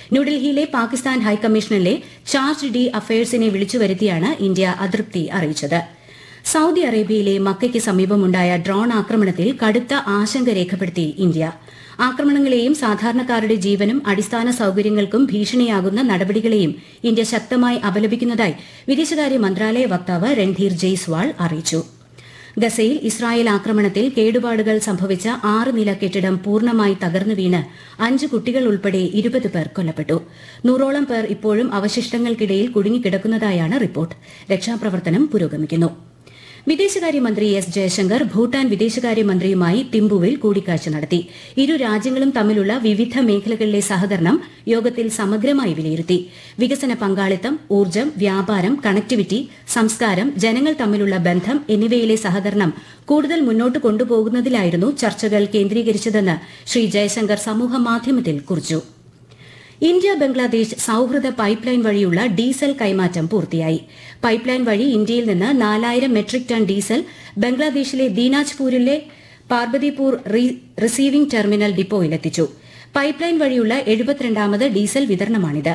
ന്യൂഡൽഹിയിലെ പാകിസ്ഥാൻ ഹൈക്കമ്മീഷനിലെ ചാർജ് ഡി അഫയേഴ്സിനെ വിളിച്ചുവരുത്തിയാണ് ഇന്ത്യ അതൃപ്തി അറിയിച്ചത് സൌദി അറേബ്യയിലെ മക്കയ്ക്ക് സമീപമുണ്ടായ ഡ്രോൺ ആക്രമണത്തിൽ കടുത്ത ആശങ്ക രേഖപ്പെടുത്തി ഇന്ത്യ ആക്രമണങ്ങളെയും സാധാരണക്കാരുടെ ജീവനും അടിസ്ഥാന സൌകര്യങ്ങൾക്കും ഭീഷണിയാകുന്ന നടപടികളെയും ഇന്ത്യ ശക്തമായി അപലപിക്കുന്നതായി വിദേശകാര്യ മന്ത്രാലയ വക്താവ് രൺധീർ ജയ്സ്വാൾ അറിയിച്ചു ഗസയിൽ ഇസ്രായേൽ ആക്രമണത്തിൽ കേടുപാടുകൾ സംഭവിച്ച ആറ് നില കെട്ടിടം പൂർണ്ണമായി തകർന്നു വീണ് അഞ്ച് കുട്ടികൾ ഉൾപ്പെടെ ഇരുപത് പേർ കൊല്ലപ്പെട്ടു നൂറോളം പേർ ഇപ്പോഴും അവശിഷ്ടങ്ങൾക്കിടയിൽ കുടുങ്ങിക്കിടക്കുന്നതായാണ് റിപ്പോർട്ട് രക്ഷാപ്രവർത്തനം പുരോഗമിക്കുന്നു വിദേശകാര്യമന്ത്രി എസ് ജയശങ്കർ ഭൂട്ടാൻ വിദേശകാര്യമന്ത്രിയുമായി തിമ്പുവിൽ കൂടിക്കാഴ്ച നടത്തി ഇരു രാജ്യങ്ങളും തമ്മിലുള്ള വിവിധ മേഖലകളിലെ സഹകരണം യോഗത്തിൽ സമഗ്രമായി വിലയിരുത്തി വികസന പങ്കാളിത്തം ഊർജ്ജം വ്യാപാരം കണക്ടിവിറ്റി സംസ്കാരം ജനങ്ങൾ തമ്മിലുള്ള ബന്ധം എന്നിവയിലെ സഹകരണം കൂടുതൽ മുന്നോട്ട് കൊണ്ടുപോകുന്നതിലായിരുന്നു ചർച്ചകൾ കേന്ദ്രീകരിച്ചതെന്ന് ശ്രീ ജയശങ്കർ സമൂഹമാധ്യമത്തിൽ കുറിച്ചു ഇന്ത്യ ബംഗ്ലാദേശ് സൌഹൃദ പൈപ്പ് ലൈൻ വഴിയുള്ള ഡീസൽ കൈമാറ്റം പൂർത്തിയായി പൈപ്പ് ലൈൻ വഴി ഇന്ത്യയിൽ നിന്ന് നാലായിരം മെട്രിക് ടൺ ഡീസൽ ബംഗ്ലാദേശിലെ ദീനാജ്പൂരിലെ പാർബതിപൂർ റിസീവിംഗ് ടെർമിനൽ ഡിപ്പോയിലെത്തിച്ചു പൈപ്പ് ലൈൻ വഴിയുള്ള എഴുപത്തിരണ്ടാമത് ഡീസൽ വിതരണമാണിത്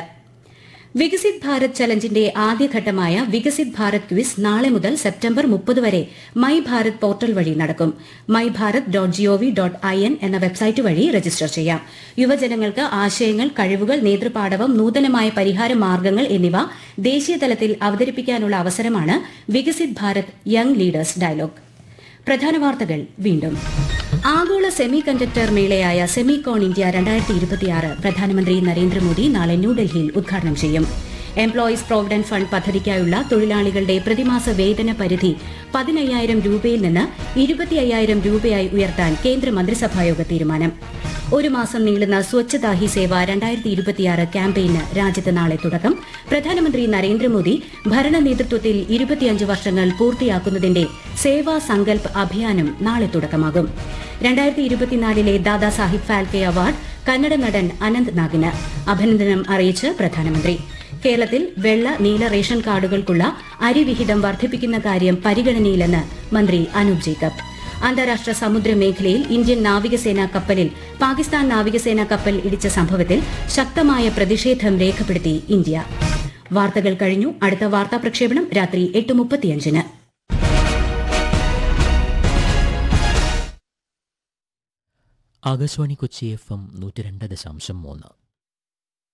വികസിത് ഭാരത് ചലഞ്ചിന്റെ ആദ്യഘട്ടമായ വികസിത് ഭാരത് ക്വിസ് നാളെ മുതൽ സെപ്റ്റംബർ മുപ്പത് വരെ മൈ ഭാരത് പോർട്ടൽ വഴി നടക്കും my Bharat dot gov dot I N എന്ന വെബ്സൈറ്റ് വഴി രജിസ്റ്റർ ചെയ്യാം യുവജനങ്ങൾക്ക് ആശയങ്ങൾ കഴിവുകൾ നേതൃപാടവം നൂതനമായ പരിഹാര മാർഗ്ഗങ്ങൾ എന്നിവ ദേശീയ തലത്തിൽ അവതരിപ്പിക്കാനുള്ള അവസരമാണ് Viksit Bharat young leaders dialogue പ്രധാന വാർത്തകൾ വീണ്ടും ആഗോള സെമി കണ്ടക്ടർ മേളയായ സെമികോൺ ഇന്ത്യ രണ്ടായിരത്തി ഇരുപത്തിയാറ് പ്രധാനമന്ത്രി നരേന്ദ്രമോദി നാളെ ന്യൂഡൽഹിയിൽ ഉദ്ഘാടനം ചെയ്യും എംപ്ലോയീസ് പ്രോവിഡന്റ് ഫണ്ട് പദ്ധതിക്കായുള്ള തൊഴിലാളികളുടെ പ്രതിമാസ വേതന പരിധി പതിനയ്യായിരം രൂപയിൽ നിന്ന് ഇരുപത്തി അയ്യായിരം രൂപയായി ഉയർത്താൻ കേന്ദ്ര മന്ത്രിസഭായോഗ തീരുമാനം ഒരു മാസം നീളുന്ന സ്വച്ഛതാ ഹി സേവ രണ്ടായിരത്തി ഇരുപത്തിയാറ് ക്യാമ്പയിന് രാജ്യത്ത് നാളെ തുടക്കം പ്രധാനമന്ത്രി നരേന്ദ്രമോദി ഭരണ നേതൃത്വത്തിൽ ഇരുപത്തിയഞ്ച് വർഷങ്ങൾ പൂർത്തിയാക്കുന്നതിന്റെ സേവാ സങ്കൽപ് അഭിയാനും നാളെ തുടക്കമാകും രണ്ടായിരത്തി ഇരുപത്തിനാലിലെ ദാദാസാഹിബ് ഫാൽക്കെ അവാർഡ് കന്നഡ നടൻ അനന്ത് നാഗിന് അഭിനന്ദനം അറിയിച്ച് പ്രധാനമന്ത്രി കേരളത്തിൽ വെള്ള നീല റേഷൻ കാർഡുകൾക്കുള്ള അരിവിഹിതം വർദ്ധിപ്പിക്കുന്ന കാര്യം പരിഗണനയിലെന്ന് മന്ത്രി അനൂപ് ജേക്കബ് അന്താരാഷ്ട്ര സമുദ്ര മേഖലയിൽ ഇന്ത്യൻ നാവികസേനാ കപ്പലിൽ പാകിസ്ഥാൻ നാവികസേനാ കപ്പൽ ഇടിച്ച സംഭവത്തിൽ ശക്തമായ പ്രതിഷേധം രേഖപ്പെടുത്തി ഇന്ത്യ വാർത്തകൾ കഴിഞ്ഞു അടുത്ത വാർത്താ പ്രക്ഷേപണം രാത്രി എട്ട് മുപ്പത്തിയഞ്ചിന് ആകാശവാണി കൊച്ചി എഫ് എം നൂറ്റി രണ്ട് ദശാംശം മൂന്ന്